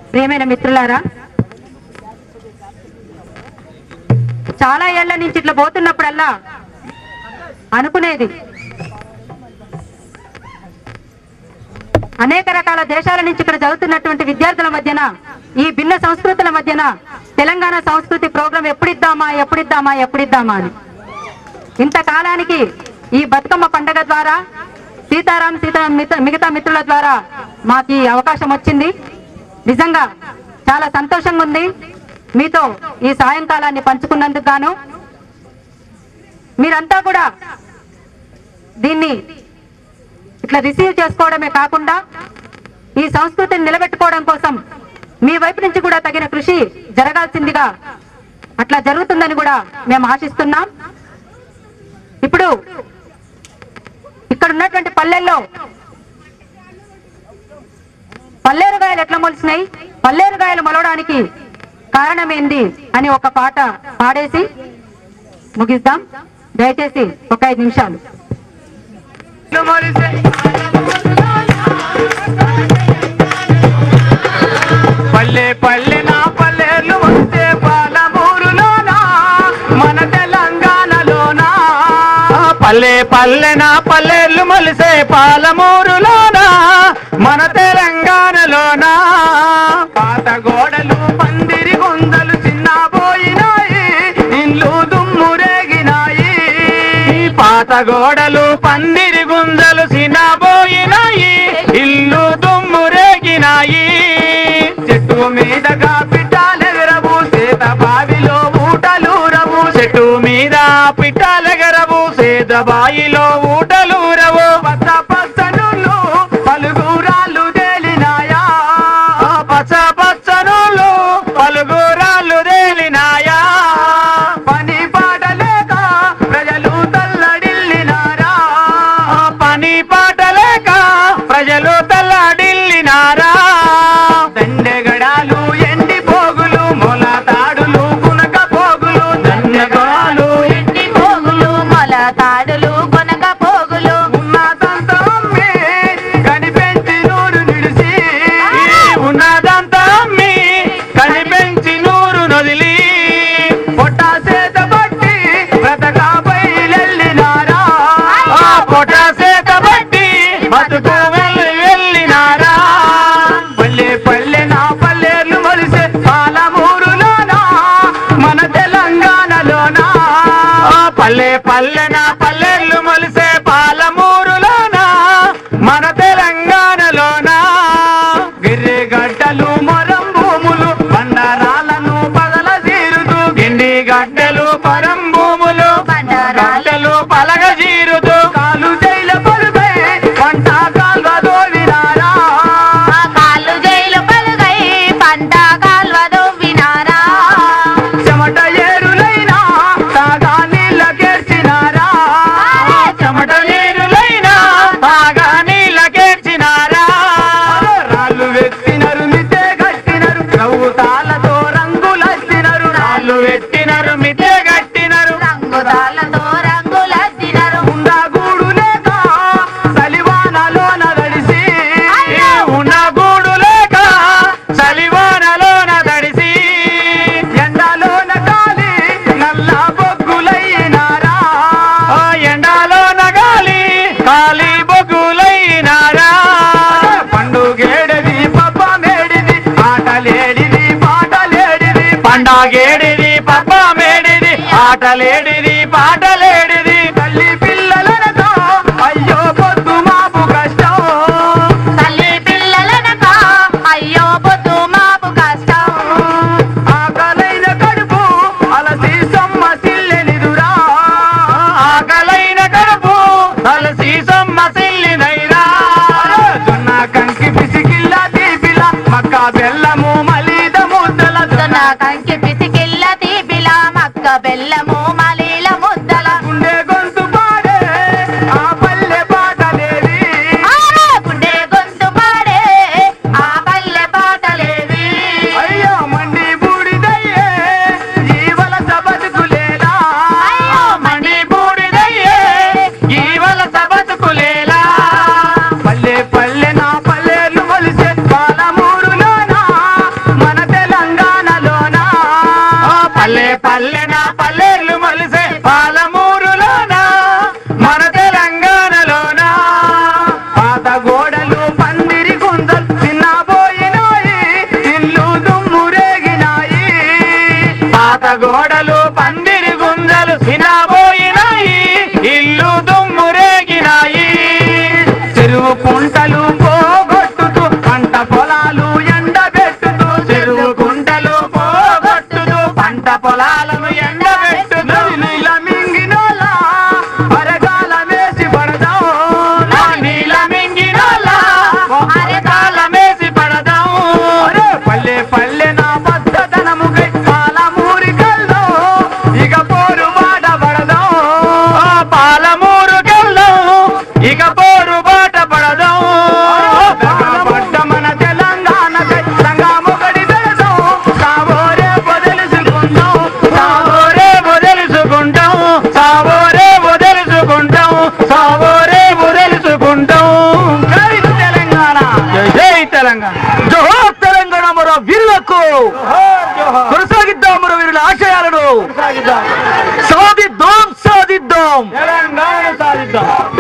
ప్రియమైన మిత్రులారా చాలా ఏళ్ల నుంచి ఇట్లా పోతున్నప్పుడల్లా అనుకునేది అనేక రకాల దేశాల నుంచి ఇక్కడ చదువుతున్నటువంటి విద్యార్థుల మధ్యన ఈ భిన్న సంస్కృతుల మధ్యన తెలంగాణ సంస్కృతి ప్రోగ్రాం ఎప్పుడిద్దామా ఎప్పుడిద్దామా ఎప్పుడిద్దామా అని ఇంతకాలానికి ఈ బతుకమ్మ పండగ ద్వారా సీతారాం సీతా మిగతా- మిగతా మిత్రుల ద్వారా మాకు ఈ అవకాశం వచ్చింది నిజంగా చాలా సంతోషంగా ఉంది మీతో ఈ సాయంకాలాన్ని పంచుకున్నందుకు గాను మీరంతా కూడా దీన్ని ఇట్లా రిసీవ్ చేసుకోవడమే కాకుండా ఈ సంస్కృతిని నిలబెట్టుకోవడం కోసం మీ వైపు నుంచి కూడా తగిన కృషి జరగాల్సిందిగా అట్లా జరుగుతుందని కూడా మేము ఆశిస్తున్నాం ఇప్పుడు ఇక్కడ ఉన్నటువంటి పల్లెల్లో పల్లేరుగాయలు ఎట్లా మొలిసినాయి పల్లేరుగాయలు మొలవడానికి కారణం ఏంది అని ఒక పాట పాడేసి ముగిద్దాం దయచేసి ఒక ఐదు నిమిషాలు పల్లె పల్లె నా పల్లెలు వస్తే పాలమూరులోనా మన తెలంగాణలోనా పల్లె పల్లె నా పల్లెలు మలిసే పాలమూరులోనా మన తెలంగాణలోనా పాత గోడలు పందిరి గుందలు చిన్నబోయినాయి ఇండ్లు దుమ్మురేగినాయి పాత గోడలు పందిరి గుంజలు సినబోయినాయి ఇల్లు దుమ్మురేగినాయి చెట్టు మీదగా పిట్టాలెగరవు సేత బావిలో ఊటలూరవు చెట్టు మీద పిట్టాలెగరవు సేత బాయిలో ఊటలూరవు పచ్చ పచ్చనులు పలుగురాళ్ళు తేలినాయా పచ్చ పచ్చనులు పలుగురాళ్ళు తేలినాయా పని పాటలేక ప్రజలు తల్లడిల్లినారా పని పాటలేక ప్రజలు తల్లడిల్లినారా దండెగడాలు ఎండి పోగులు మొల తాడులు గునక పోగులు దండగడాలు ఎండి పోగులు మొల తాడులు కొనక పోగులు ఉన్నదంతా అమ్మి కనిపెంచి నూరు నిడిసి ఉన్నదంతా అమ్మి కనిపెంచి నూరు నదిలి పొట్ట సేత బట్టి బ్రతక బయలెళ్ళినారా ఆ పొట్ట సేత బట్టి బతుకు వెళ్ళి వెళ్ళినారా పల్లె పల్లె నా పల్లెలు మొలిసే పాలమూరులోనా మన తెలంగాణలోనా ఆ పల్లె పల్లె నా పల్లెలు మొలిసే పాలమూరులోనా మన తెలంగాణలోనా గిర్రె గడ్డలు మొరం భూములు బండరాలను పగల తీరుతూ గిండి గడ్డలు పరం భూములు గడ్డలు పలగ జీరుతూ కాలు జైల పలుకై పంట కాల్వ దోవినారా ఆ కాళ్ళు జైలు పలుగై పంట కాల్వ దొవ్వినారా చెమట ఏరులైనా తాగా నీళ్ళ కేర్చినారా చెమట ఏరులైనా తాగా నీళ్ళ కేర్చినారా రాళ్ళు వెత్తినరు మితే గట్టినరు రవ్వుతాలతో రంగులచ్చినరు రాళ్ళు వెత్తినరు మితే గట్టినరు రంగుదాలతో రంగులద్దినరు ఉన్న గూడు లేక సలివానలోన తడిసి ఉన్న గూడు లేక సలివానలోన తడిసి ఎండలోన కాలి నల్ల బొగ్గులైనారా ఆ ఎండలోన గాలి కాలి బొగ్గులైనారా పండుగేడిది పప్ప మేడిది ఆటలేడిది పాటలేడిది పండగేడిది పప్ప మేడిది ఆటలేడిది పాటలేడిది తల్లి పిల్లలతో అయ్యో పొద్దు మాపు కష్టం తల్లి పిల్లలనక అయ్యో పొద్దు మాపు కష్టం ఆకలైన కడుపు అలసి సొమ్మ సిల్లెనిదురా ఆకలైన కడుపు అలసి సొమ్మ సిల్లినైరా జొన్న కంకి పిసికిల్ల తీపిల మక్క బెల్లము మలీద ముద్దల జొన్న కంకి పిసికిల్ల తీపిల మక్క బెల్లము మలీల ముద్దల గుండె గొంతు పాడే ఆ పల్లె పాటలేవి ఆరే గుండె గొంతు పాడే ఆ పల్లె పాటలేవి అయ్యో మండి బూడిదయ్యే జీవల సబతుకులేలా అయ్యో మండి బూడిదయ్యే జీవల సబతుకులేలా పల్లె పల్లె నా పల్లెలు మొలిసే పాలమూరులోనా గోడలు పందిరి గుంజలు చిన్నబోయినాయి ఇల్లు దుమ్మురేగినాయి పాత గోడలు పందిరి గుంజలు చిన్నబోయినాయి ఇల్లు దుమ్మురేగినాయి చెరువు కుంటలు పోగొట్టుతూ పంట పొలాలు ఎండబెట్టుతూ చెరువు కుంటలు పోగొట్టుతూ పంట పొలాలను ఎండబెట్టుతూ నీల మింగినోలా అరగాల వేసి పడదాం నా నీల మింగినోలా అరగాల వేసి పడదాం అరే పల్లె పల్లె నా పచ్చదనము పాలమూరి కల్లో ఇక పోరు బాట పడదాం పాలమూరు కల్లో ఇక పోరు బాట పడదాం పడ్డ మన తెలంగాణ సంగముగడి పెడదాం సావోరే వదిలిసుకుంటాం సావోరే వదిలిసుకుంటాం సావోరే వదిలిసుకుంటాం సావోరే వదిలిసుకుంటాం జై తెలంగాణ జై జై తెలంగాణ జోహార్ తెలంగాణ మరో వీరులకు కొనసాగిద్దాం మరో వీరుల ఆశయాలను సాధిద్దాం సాధిద్దాం తెలంగాణ సాధిద్దాం